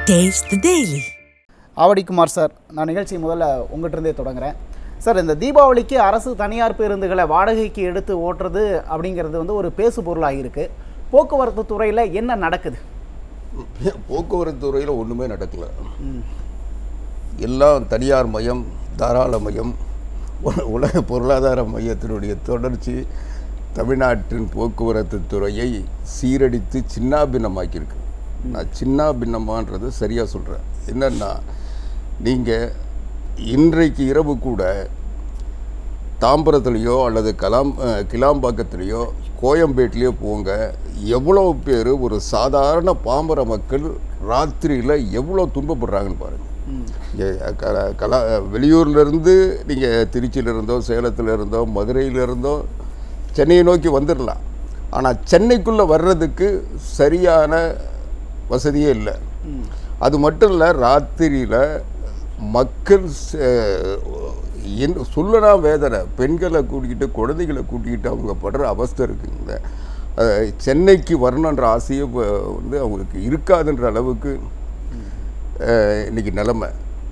Taste the Daily. Avadi Kumar sir நான் நிகழ்ச்சி முதல்ல உங்கள்கிட்ட இருந்தே தொடங்குறேன் சார் இந்த தீபாவளிக்கு அரசு தனியார் பேருந்துகளை வாடகைக்கு எடுத்து ஓட்டுறது அப்படிங்கிறது வந்து ஒரு பேசு பொருளாக இருக்கு போக்குவரத்து துறையில் என்ன நடக்குது போக்குவரத்து துறையில் ஒன்றுமே நடக்கல எல்லாம் தனியார் மயம் தாராள மயம் உல- உலக பொருளாதார மையத்தினுடைய தொடர்ச்சி தமிழ்நாட்டின் போக்குவரத்து துறையை சீரடித்து சின்னாபின்னமாக்கியிருக்கு நான் சின்னாபின்னமான்றது சரியாக சொல்கிறேன் என்னன்னா நீங்கள் இன்றைக்கு இரவு கூட தாம்பரத்துலேயோ அல்லது கலாம் அஹ், கிளாம்பாக்கத்துலேயோ கோயம்பேட்டிலேயோ போங்க எவ்வளோ பேர் ஒரு சாதாரண பாமர மக்கள் ராத்திரியில் எவ்வளோ துன்பப்படுறாங்கன்னு பாருங்கள் இங்கே கல கலா வெளியூர்லேருந்து நீங்கள் திருச்சியில இருந்தோ சேலத்தில் இருந்தோ மதுரையில இருந்தோ சென்னையை நோக்கி வந்துடலாம் ஆனால் சென்னைக்குள்ளே வர்றதுக்கு சரியான வசதியே இல்லை அது மட்டும் இல்லை ராத்திரியில் மக்கள் ச- என் சொல்லனா வேதனை பெண்களை கூட்டிக்கிட்டு குழந்தைகளை கூட்டிக்கிட்டு அவங்க படுற அவஸ்தை இருக்குங்க அஹ் சென்னைக்கு வரணுன்ற ஆசையே இப்ப வந்து அவங்களுக்கு இருக்காதுன்ற அளவுக்கு அஹ், இன்னைக்கு நிலமை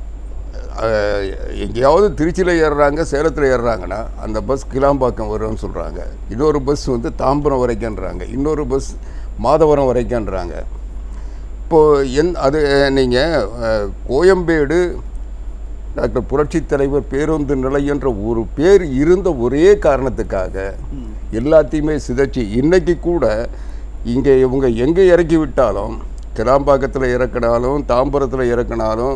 அஹ், எங்கேயாவது திருச்சியில் ஏறுறாங்க சேலத்தில் ஏறுறாங்கன்னா அந்த பஸ் கிளாம்பாக்கம் வரும்னு சொல்கிறாங்க இன்னொரு பஸ் வந்து தாம்பரம் வரைக்கும்ன்றாங்க இன்னொரு பஸ் மாதவரம் வரைக்கும்ன்றாங்க இப்போது என் அது நீங்கள் கோயம்பேடு டாக்டர் புரட்சித் தலைவர் பேருந்து நிலையன்ற ஒரு பேர் இருந்த ஒரே காரணத்துக்காக எல்லாத்தையுமே சிதைச்சி இன்னைக்கு கூட இங்கே இவங்க எங்கே இறக்கி விட்டாலும் கிளாம்பாக்கத்தில் இறக்கினாலும் தாம்பரத்தில் இறக்கினாலும்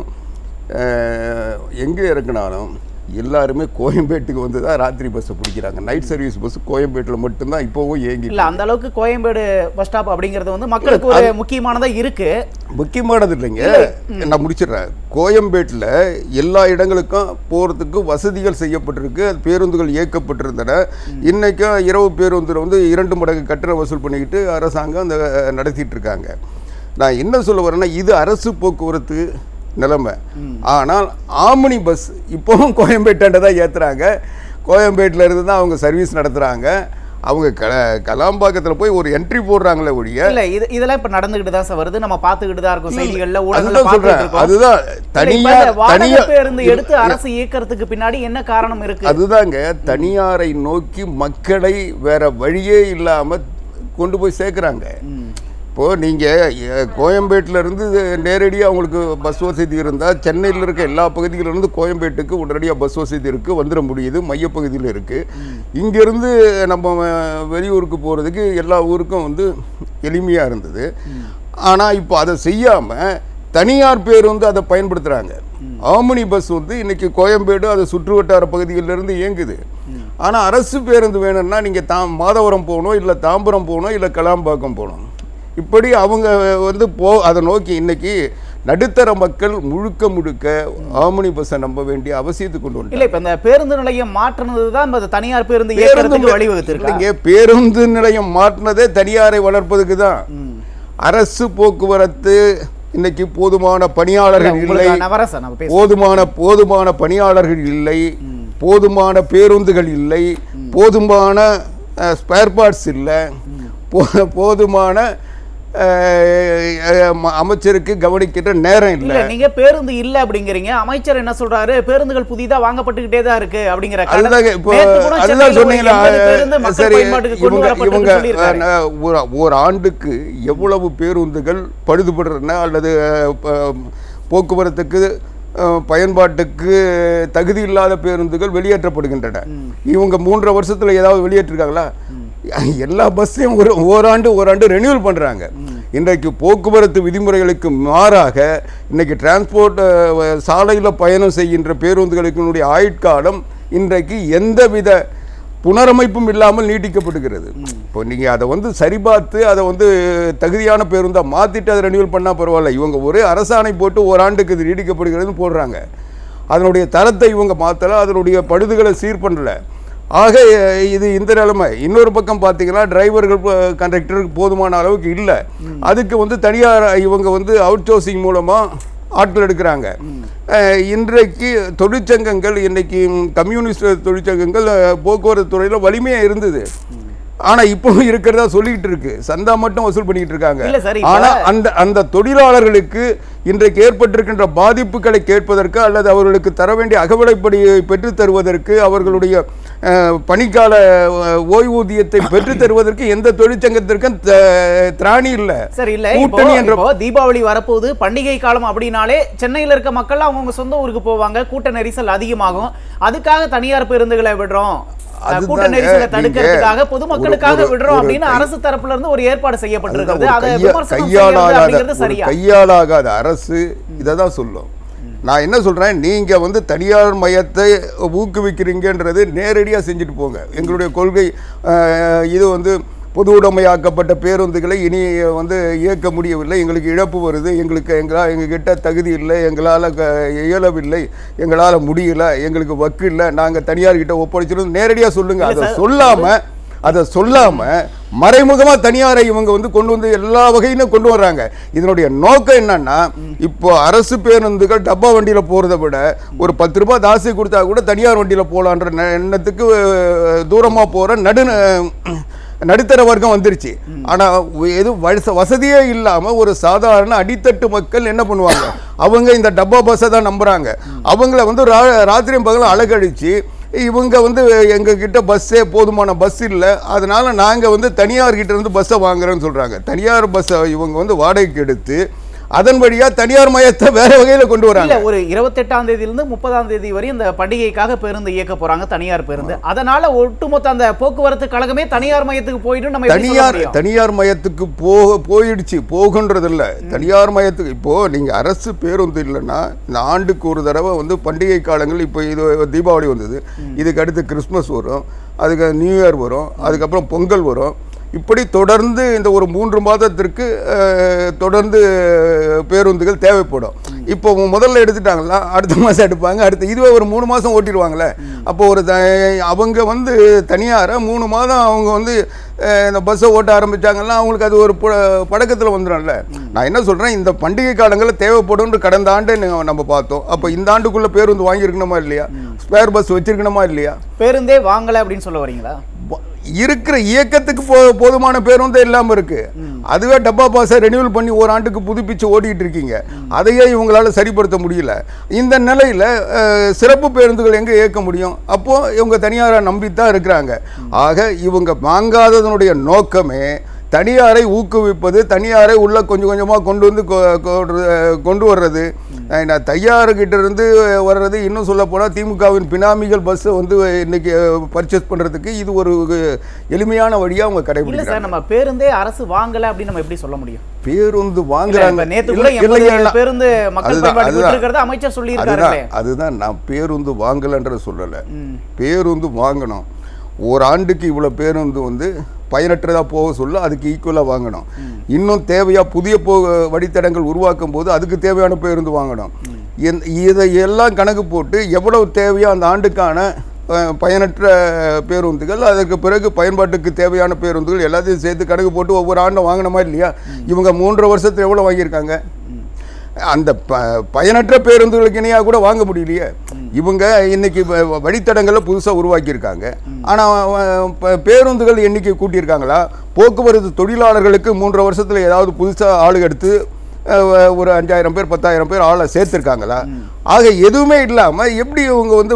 எங்கே இறக்கினாலும் எல்லாருமே கோயம்பேட்டுக்கு வந்து தான் ராத்திரி பஸ்ஸை பிடிக்கிறாங்க நைட் சர்வீஸ் பஸ் கோயம்பேட்டில் மட்டும்தான் இப்போவும் இயங்கி இல்லை அந்த அளவுக்கு கோயம்பேடு பஸ் ஸ்டாப் அப்படிங்கிறது வந்து மக்களுக்கு ஒரு முக்கியமானதாக இருக்கு முக்கியமானது இல்லைங்க நான் முடிச்சிடுறேன் கோயம்பேட்டில் எல்லா இடங்களுக்கும் போகிறதுக்கு வசதிகள் செய்யப்பட்டிருக்கு அது பேருந்துகள் இயக்கப்பட்டிருந்தன இன்னைக்கும் இரவு பேருந்தில் வந்து இரண்டு மடங்கு கட்டணம் வசூல் பண்ணிக்கிட்டு அரசாங்கம் அந்த நடத்திட்டு இருக்காங்க நான் என்ன சொல்ல வரேன்னா இது அரசு போக்குவரத்து நிலைமை ஆனால் ஆம்னி பஸ் இப்போவும் கோயம்பேட்டாண்ட தான் ஏற்றுறாங்க கோயம்பேட்டில் இருந்து தான் அவங்க சர்வீஸ் நடத்துகிறாங்க அவங்க க கலாம்பாக்கத்தில் போய் ஒரு என்ட்ரி போடுறாங்களே ஒழிய இல்ல இது இதெல்லாம் இப்ப நடந்துகிட்டு தான் சார் வருது நம்ம பார்த்துக்கிட்டு தான் இருக்கோம் செய்திகள்ல ஊடகங்கள்ல அதுதான் பார்த்துட்டு சொல்றேன் இருக்கோம் அதுதான் இல்ல, இப்ப தனியார் இந்த வாடகை தனியார் பேருந்து எடுத்து அரசு இயக்கறதுக்கு பின்னாடி என்ன காரணம் இருக்கு அதுதாங்க தனியாரை நோக்கி மக்களை வேற வழியே இல்லாம கொண்டு போய் சேர்க்குறாங்க இப்போ நீங்க எ- கோயம்பேட்டுல இருந்து நேரடியாக அவங்களுக்கு பஸ் வசதி இருந்தால் சென்னையில் இருக்க எல்லா பகுதியில இருந்து கோயம்பேட்டுக்கு உடனடியாக பஸ் வசதி இருக்கு வந்துட முடியுது மையப்பகுதியில் இருக்கு இங்கிருந்து நம்ம அஹ், வெளியூருக்கு போறதுக்கு எல்லா ஊருக்கும் வந்து எளிமையா இருந்தது ஆனா இப்போ அதை செய்யாம தனியார் பேருந்து அதை பயன்படுத்துறாங்க ஆம்னி பஸ் வந்து இன்னைக்கு கோயம்பேடு அது சுற்று வட்டார பகுதிகளிலிருந்து இயங்குது ஆனா அரசு பேருந்து வேணும்னா நீங்க தா மாதவரம் போகணும் இல்லை தாம்பரம் போகணும் இல்லை கலாம்பாக்கம் போகணும் இப்படி அவங்க வந்து போ அதை நோக்கி இன்னைக்கு நடுத்தர மக்கள் முழுக்க முழுக்க ஆம்னி பஸ்ஸை நம்ப வேண்டிய அவசியத்துக்கு கொண்டு வந்துட்டாங்க இல்ல இப்ப இந்த பேருந்து நிலையம் மாற்றுனது தான் இந்த தனியார் பேருந்து பேருந்து இயக்கறதுக்கு வழிவகுத்திருக்காங்க இல்லைங்க, பேருந்து நிலையம் மாற்றினதே தனியாரை வளர்ப்பதுக்கு தான் அரசு போக்குவரத்து இன்னைக்கு போதுமான பணியாளர்கள் இல்லை உங்களுக்கு நான் வரேன் சார் நம்ம பேச போதுமான போதுமான பணியாளர்கள் இல்லை போதுமான பேருந்துகள் இல்லை போதுமான ஸ்பேர் பார்ட்ஸ் இல்லை போ- போதுமான அஹ், அஹ், ம- அமைச்சருக்கு கவனிக்கிற நேரம் இல்லை இல்ல நீங்க பேருந்து இல்ல அப்படிங்கறீங்க அமைச்சர் என்ன சொல்றாரு பேருந்துகள் புதிதா வாங்கப்பட்டுக்கிட்டே தான் இருக்கு அப்படிங்கிற கடன் அதுதாங்க இப்போ நேத்து கூட அதுதான் சென்னையில ஒரு சொன்னீங்களா 80 பேருந்து மக்கள் சரி பயன்பாட்டுக்கு கொண்டு இவங்க வரப்பட்டிருக்குன்னு இவங்க சொல்லியிருக்காரு. அஹ், ஒரு ஒரு ஆண்டுக்கு எவ்வளவு பேருந்துகள் பழுதுபடுறன அல்லது அஹ், ப- போக்குவரத்துக்கு அஹ், பயன்பாட்டுக்கு தகுதி இல்லாத பேருந்துகள் வெளியேற்றப்படுகின்றன இவங்க மூன்றரை வருஷத்துல ஏதாவது வெளியேற்றிருக்காங்களா எல்லா பஸ்ஸையும் ஒரு ஓராண்டு ஓராண்டு ரெனியூவல் பண்றாங்க இன்றைக்கு போக்குவரத்து விதிமுறைகளுக்கு மாறாக இன்னைக்கு டிரான்ஸ்போர்ட் சாலையில் பயணம் செய்கின்ற பேருந்துகளுக்கு ஆயுட்காலம் இன்றைக்கு எந்தவித புனரமைப்பும் இல்லாமல் நீட்டிக்கப்படுகிறது இப்போ நீங்கள் அதை வந்து சரிபார்த்து அதை வந்து தகுதியான பேருந்தாக மாற்றிட்டு அதை ரெனியூவல் பண்ணால் பரவாயில்ல இவங்க ஒரே அரசாணை போட்டு ஓராண்டுக்கு இது நீடிக்கப்படுகிறதுன்னு போடுறாங்க அதனுடைய தரத்தை இவங்க மாற்றலை அதனுடைய பழுதுகளை சீர் பண்ணல ஆக அஹ், இது இந்த நிலைமை இன்னொரு பக்கம் பார்த்தீங்கன்னா டிரைவர்கள் கண்டக்டருக்கு போதுமான அளவுக்கு இல்லை அதுக்கு வந்து தனியார் இவங்க வந்து அவுட் சோர்சிங் மூலமாக ஆட்கள் எடுக்கிறாங்க அஹ், இன்றைக்கு தொழிற்சங்கங்கள் இன்னைக்கு கம்யூனிஸ்ட் தொழிற்சங்கங்கள் அஹ், போக்குவரத்து துறையில் வலிமையாக இருந்தது ஆனா இப்பவும் இருக்கிறதா சொல்லிட்டு இருக்கு சந்தா மட்டும் வசூல் பண்ணிட்டு இருக்காங்க இல்ல சார், இப்ப- ஆனா அந்த அந்த தொழிலாளர்களுக்கு இன்றைக்கு ஏற்பட்டிருக்கின்ற பாதிப்புகளை கேட்பதற்கு அல்லது அவர்களுக்கு தர வேண்டிய அகவிலைப்படியை பெற்றுத் தருவதற்கு அவர்களுடைய அஹ், பணிக்கால அஹ், ஓய்வூதியத்தை பெற்றுத் தருவதற்கு எந்த தொழிற்சங்கத்திற்கும் த- திராணி இல்லை சார் இல்ல இப்போ கூட்டணி என்ற இப்போ தீபாவளி வரப்போகுது பண்டிகை காலம் அப்படின்னாலே சென்னையில இருக்க மக்கள் அவங்கவுங்க சொந்த ஊருக்கு போவாங்க கூட்ட நெரிசல் அதிகமாகும் அதுக்காக தனியார் பேருந்துகளை விடுறோம் அஹ், கூட்ட அதுதாங்க, நெரிசலை நீங்க தடுக்கிறதுக்காக பொதுமக்களுக்காக ஒரு- ஒரு- விடுறோம் ஒரு அப்படின்னு கை- அரசு தரப்புல இருந்து ஒரு ஏற்பாடு செய்யப்பட்டிருக்கிறது அதுதான் அதை ஒரு கையா- விமர்சனம் செய்யறது கையாலாகாத அப்படிங்கிறது ஒரு சரியா கையாலாகாத அரசு இதை தான் சொல்லும் நான் என்ன சொல்றேன் நீங்க வந்து தனியார் மையத்தை ஊக்குவிக்கிறீங்கன்றது நேரடியா செஞ்சுட்டு போங்க எங்களுடைய கொள்கை அஹ், இது வந்து பொது உடைமையாக்கப்பட்ட பேருந்துகளை இனி வந்து இயக்க முடியவில்லை எங்களுக்கு இழப்பு வருது எங்களுக்கு எங்களால் எங்ககிட்ட தகுதி இல்லை எங்களால் க இயலவில்லை எங்களால் முடியல எங்களுக்கு வக்கு இல்லை நாங்கள் தனியார்கிட்ட ஒப்படைச்சிருந்தோம் நேரடியாக சொல்லுங்க அதை சொல்லாமல் அதை சொல்லாம மறைமுகமா தனியாரை இவங்க வந்து கொண்டு வந்து எல்லா வகையிலும் கொண்டு வர்றாங்க இதனுடைய நோக்கம் என்னன்னா இப்போ அரசு பேருந்துகள் டப்பா வண்டியில போறதை விட ஒரு பத்து ரூபாய் தாசி கொடுத்தா கூட தனியார் வண்டியில போலான்ற ந- எண்ணத்துக்கு அஹ், தூரமா போற நடு நடுத்தர வர்க்கம் வந்துருச்சு ஆனா எது வச- வசதியே இல்லாம ஒரு சாதாரண அடித்தட்டு மக்கள் என்ன பண்ணுவாங்க அவங்க இந்த டப்பா பஸ்ஸை தான் நம்புறாங்க அவங்கள வந்து ரா- ராத்திரியும் பகலும் அழகடிச்சு இவங்க வந்து எங்க கிட்ட பஸ்ஸே போதுமான பஸ் இல்லை அதனால நாங்க வந்து தனியார் கிட்ட இருந்து பஸ்ஸை வாங்குறோம்னு சொல்றாங்க தனியார் பஸ்ஸை இவங்க வந்து வாடகைக்கு எடுத்து அதன் வழியா தனியார் மயத்தை வேற வகையில கொண்டு வராங்க இல்ல ஒரு இருபத்தெட்டாம் தேதியிலிருந்து முப்பதாம் தேதி வரை இந்த பண்டிகைக்காக பேருந்து இயக்க போறாங்க தனியார் பேருந்து அதனால ஒட்டுமொத்த அந்த போக்குவரத்து கழகமே தனியார் மையத்துக்கு போயிட்டு நம்ம எப்படி சொல்ல தனியார் முடியும்? தனியார் மயத்துக்கு போக போயிடுச்சு போகுன்றது இல்ல தனியார் மயத்துக்கு இப்போ நீங்க அரசு பேருந்து இல்லைன்னா இந்த ஆண்டுக்கு ஒரு தடவை வந்து பண்டிகை காலங்கள் இப்போ இது தீபாவளி வந்தது இதுக்கு அடுத்து கிறிஸ்மஸ் வரும் அதுக்கு நியூ இயர் வரும் அதுக்கப்புறம் பொங்கல் வரும் இப்படி தொடர்ந்து இந்த ஒரு மூன்று மாதத்திற்கு அஹ், தொடர்ந்து பேருந்துகள் தேவைப்படும் இப்போ முதல்ல எடுத்துட்டாங்களா அடுத்த மாதம் எடுப்பாங்க அடுத்து இதுவே ஒரு மூணு மாதம் ஓட்டிடுவாங்களே அப்போ ஒரு த அவங்க வந்து தனியார மூணு மாதம் அவங்க வந்து அஹ், இந்த பஸ்ஸை ஓட்ட ஆரம்பிச்சாங்கன்னா அவங்களுக்கு அது ஒரு பழக்கத்தில் வந்துடும்ல நான் என்ன சொல்கிறேன் இந்த பண்டிகை காலங்களில் தேவைப்படும்னு கடந்த ஆண்டே ந- நம்ம பார்த்தோம் அப்போ இந்த ஆண்டுக்குள்ளே பேருந்து வாங்கியிருக்கணுமா இல்லையா ஸ்பேர் பஸ் வச்சிருக்கணுமா இல்லையா பேருந்தே வாங்கல அப்படின்னு சொல்ல வரீங்களா வ- இருக்கிற இயக்கத்துக்கு போ போதுமான பேருந்து இல்லாம இருக்கு அதுவே டப்பா பாஸை ரெனியூவல் பண்ணி ஒரு ஆண்டுக்கு புதுப்பிச்சு ஓடிட்டு இருக்கீங்க அதையே இவங்களால சரிப்படுத்த முடியல இந்த நிலையில அஹ், சிறப்பு பேருந்துகள் எங்க இயக்க முடியும் அப்போ இவங்க தனியாரை நம்பித்தான் இருக்கிறாங்க ஆக இவங்க வாங்காததனுடைய நோக்கமே தனியாரை ஊக்குவிப்பது தனியாரை உள்ள கொஞ்சம் கொஞ்சமாக கொண்டு வந்து கொ- கொ- கொண்டு வர்றது அஹ் நான் தையாறுகிட்ட இருந்து வர்றது இன்னும் சொல்ல போனால் திமுகவின் பினாமிகள் பஸ்ஸை வந்து இன்னைக்கு பர்ச்சேஸ் பண்ணுறதுக்கு இது ஒரு எளிமையான வழியாக அவங்க இல்ல கடைபிடிக்கிறாங்க சார் நம்ம பேருந்தே அரசு வாங்கல அப்படின்னு நம்ம எப்படி சொல்ல முடியும் பேருந்து இல்ல, வாங்குறாங்க இப்ப நேத்து இல்ல, கூட எண்பது இல்லைங்க, பேருந்து மக்கள் அதுதான், பயன்பாட்டுக்கு அதுதான். விட்டிருக்கிறத அமைச்சர் சொல்லி அதுதான் இருக்காரு அதுதான் நான் பேருந்து வாங்கலைன்ற சொல்லலை ம். பேருந்து வாங்கணும் ஒரு ஆண்டுக்கு இவ்வளோ பேருந்து வந்து பயனற்றதாக போக சொல்ல அதுக்கு ஈக்குவலாக வாங்கணும் இன்னும் தேவையாக புதிய போ வழித்தடங்கள் உருவாக்கும் போது அதுக்கு தேவையான பேருந்து வாங்கணும் என்- இதை எல்லாம் கணக்கு போட்டு எவ்வளவு தேவையோ அந்த ஆண்டுக்கான அஹ், பயனற்ற பேருந்துகள் அதற்கு பிறகு பயன்பாட்டுக்கு தேவையான பேருந்துகள் எல்லாத்தையும் சேர்த்து கணக்கு போட்டு ஒவ்வொரு ஆண்டும் வாங்கணுமா இல்லையா இவங்க மூன்றரை வருஷத்துல எவ்வளோ வாங்கியிருக்காங்க அந்த ப பயனற்ற பேருந்துகளுக்கு இணையாக கூட வாங்க முடியலையே இவங்க இன்னைக்கு வ- வழித்தடங்களை புதுசாக உருவாக்கியிருக்காங்க ஆனால் பேருந்துகள் எண்ணிக்கை கூட்டியிருக்காங்களா போக்குவரத்து தொழிலாளர்களுக்கு மூன்றரை வருஷத்தில் ஏதாவது புதுசாக ஆளு எடுத்து அஹ், ஒரு அஞ்சாயிரம் பேர் பத்தாயிரம் பேர் ஆளை சேர்த்துருக்காங்களா ஆக எதுவுமே இல்லாமல் எப்படி இவங்க வந்து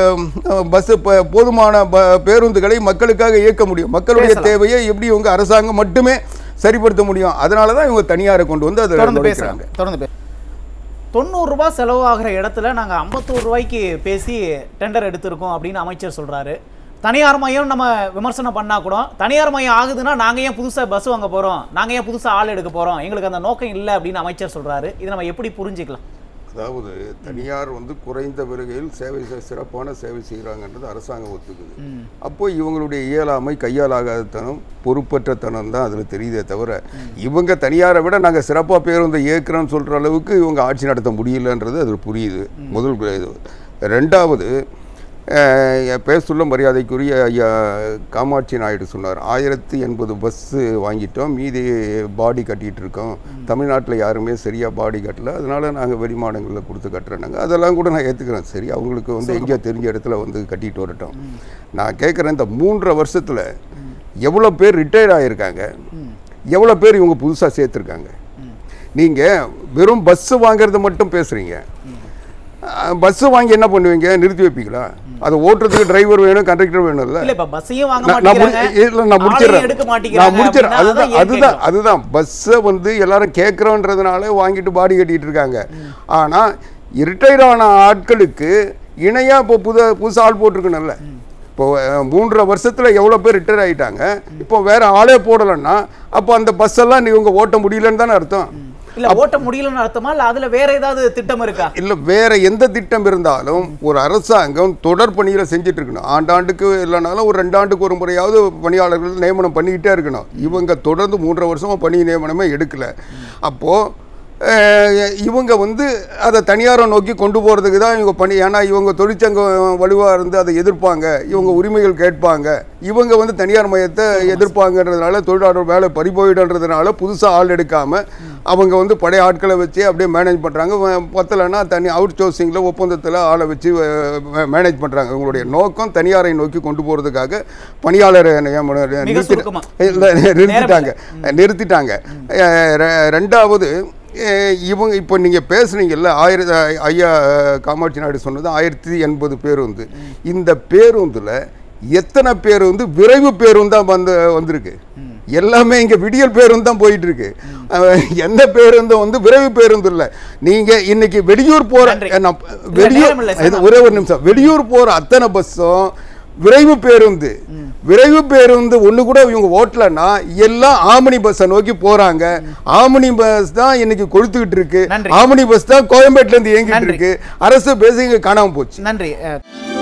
பஸ்ஸு போதுமான ப பேருந்துகளை மக்களுக்காக இயக்க முடியும் மக்களுடைய பேசலாம். தேவையை எப்படி இவங்க அரசாங்கம் மட்டுமே சரிப்படுத்த முடியும் அதனால தான் இவங்க தனியாரை கொண்டு வந்து அதை தொடர்ந்து நுழைக்கிறாங்க பேசுறாங்க தொடர்ந்து பே தொண்ணூறு ரூபாய் செலவாகிற இடத்துல நாங்க ஐம்பத்தோரு ரூபாய்க்கு பேசி டெண்டர் எடுத்திருக்கோம் அப்படின்னு அமைச்சர் சொல்றாரு தனியார் மையம் நம்ம விமர்சனம் பண்ணா கூட தனியார் மையம் ஆகுதுன்னா நாங்க ஏன் புதுசா பஸ் வாங்க போறோம் நாங்க ஏன் புதுசா ஆள் எடுக்க போறோம் எங்களுக்கு அந்த நோக்கம் இல்லை அப்படின்னு அமைச்சர் சொல்றாரு இதை நம்ம எப்படி புரிஞ்சுக்கலாம் அதாவது தனியார் வந்து குறைந்த விலையில் சேவை செய்- சிறப்பான சேவை செய்கிறாங்கன்றது அரசாங்கம் ஒத்துக்குது அப்போ இவங்களுடைய இயலாமை கையாலாகாதத்தனம் பொறுப்பற்றத்தனம் தான் அதில் தெரியுதே தவிர இவங்க தனியாரை விட நாங்கள் சிறப்பாக பேருந்து இயக்குறோம்னு சொல்கிற அளவுக்கு இவங்க ஆட்சி நடத்த முடியலன்றது அது புரியுது முதல் கு- இது ரெண்டாவது அஹ், என் பேர் சொல்ல மரியாதைக்குரிய ஐயா காமாட்சி நாயுடு சொன்னார் ஆயிரத்தி எண்பது பஸ்ஸு வாங்கிட்டோம் மீதி பாடி கட்டிகிட்டு இருக்கோம் தமிழ்நாட்டில் யாருமே சரியாக பாடி கட்டல அதனால நாங்கள் வெளிமாநிலங்களில் கொடுத்து கட்டுறேனாங்க அதெல்லாம் கூட நான் ஏற்றுக்கிறேன் சரி அவங்களுக்கு வந்து எங்கேயோ தெரிஞ்ச இடத்துல வந்து கட்டிட்டு வரட்டும் நான் கேட்குறேன் இந்த மூன்றரை வருஷத்தில் எவ்வளோ பேர் ரிட்டையர்ட் ஆகியிருக்காங்க எவ்வளோ பேர் இவங்க புதுசாக சேர்த்துருக்காங்க நீங்கள் வெறும் பஸ்ஸு வாங்குறது மட்டும் பேசுகிறீங்க பஸ்ஸு வாங்கி என்ன பண்ணுவீங்க நிறுத்தி வைப்பீங்களா அதை ஓட்டுறதுக்கு டிரைவர் வேணும் கண்டக்டர் வேணும்ல இல்ல இப்ப பஸ்ஸையும் வாங்க நான் நான் முடி- மாட்டேங்கிறாங்க இல்ல, நான் ஆளையும் முடிச்சிடுறேன் எடுக்க நான் மாட்டேங்கிறாங்க முடிச்சிடுறேன் அப்படின்னா அதுதான் அதான் அதுதான் ஏன் அதுதான் பஸ்ஸை வந்து எல்லாரும் கேட்குறோன்றதுனால வாங்கிட்டு பாடி கட்டிட்டு இருக்காங்க ஆனால் ரிட்டையர் ஆன ஆட்களுக்கு இணையாக இப்போ புது புதுசு ஆள் போட்டிருக்கணும்ல இப்போ அஹ், மூன்றரை வருஷத்தில் எவ்வளோ பேர் ரிட்டையர் ஆகிட்டாங்க இப்போ வேற ஆளே போடலைன்னா அப்போ அந்த பஸ் எல்லாம் இவங்க ஓட்ட முடியலன்னு தானே அர்த்தம் இல்ல ஓட்ட முடியலன்னு அர்த்தமா இல்ல அதுல வேற ஏதாவது திட்டம் இருக்கா இல்லை வேற எந்த திட்டம் இருந்தாலும் ஒரு அரசாங்கம் தொடர் பணிகளை செஞ்சுட்டு இருக்கணும் ஆண்டாண்டுக்கு இல்லைனாலும் ஒரு ரெண்டு ஆண்டுக்கு ஒரு முறையாவது பணியாளர்கள் நியமனம் பண்ணிக்கிட்டே இருக்கணும் இவங்க தொடர்ந்து மூன்றரை வருஷமா பணி நியமனமே எடுக்கல அப்போது இவங்க வந்து அதை தனியாரை நோக்கி கொண்டு போகிறதுக்கு தான் இவங்க பணி ஏன்னா இவங்க தொழிற்சங்கம் வலுவாக இருந்து அதை எதிர்ப்பாங்க இவங்க உரிமைகள் கேட்பாங்க இவங்க வந்து தனியார் மையத்தை எதிர்ப்பாங்கன்றதுனால தொழிலாளர் வேலை பறி போயிடுன்றதுனால புதுசாக ஆள் எடுக்காமல் அவங்க வந்து பழைய ஆட்களை வச்சு அப்படியே மேனேஜ் பண்ணுறாங்க பத்தலைன்னா தனி அவுட் சோர்சிங்கில் ஒப்பந்தத்தில் ஆளை வச்சு மேனேஜ் பண்ணுறாங்க இவங்களுடைய நோக்கம் தனியாரை நோக்கி கொண்டு போகிறதுக்காக பணியாளர் நியமனம் மிக நிறுத்தி- சுருக்கமா. இல்ல, நிறுத்திட்டாங்க நிறுத்திட்டாங்க அஹ் ரெ- ரெண்டாவது அஹ் இவங்க இப்போ நீங்கள் பேசுனீங்கல்ல ஆயிரத்தி ஐயா காமாட்சி நாயுடு சொன்னது ஆயிரத்தி எண்பது பேருந்து இந்த பேருந்தில் எத்தனை பேருந்து விரைவு பேருந்து வந்து வந்திருக்கு எல்லாமே இங்கே விடியல் பேருந்து தான் போயிட்டு இருக்கு அஹ் எந்த பேருந்தும் வந்து விரைவு பேருந்து இல்லை நீங்கள் இன்னைக்கு வெளியூர் போகிற நன்றி. நான் இல்ல, வெளியூர் நேரம் இல்லை சார். இது ஒரே ஒரு நிமிஷம் வெளியூர் போகிற அத்தனை பஸ்ஸும் விரைவு பேருந்து விரைவு பேருந்து ஒண்ணு கூட இவங்க ஓட்டலன்னா எல்லாம் ஆமணி பஸ்ஸை நோக்கி போறாங்க ஆமணி பஸ் தான் இன்னைக்கு கொளுத்துக்கிட்டு இருக்கு நன்றி. ஆமணி பஸ் தான் கோயம்பேட்டுல இருந்து இயங்கிட்டு நன்றி. இருக்கு அரசு பேசி இங்க காணாம போச்சு நன்றி அஹ்,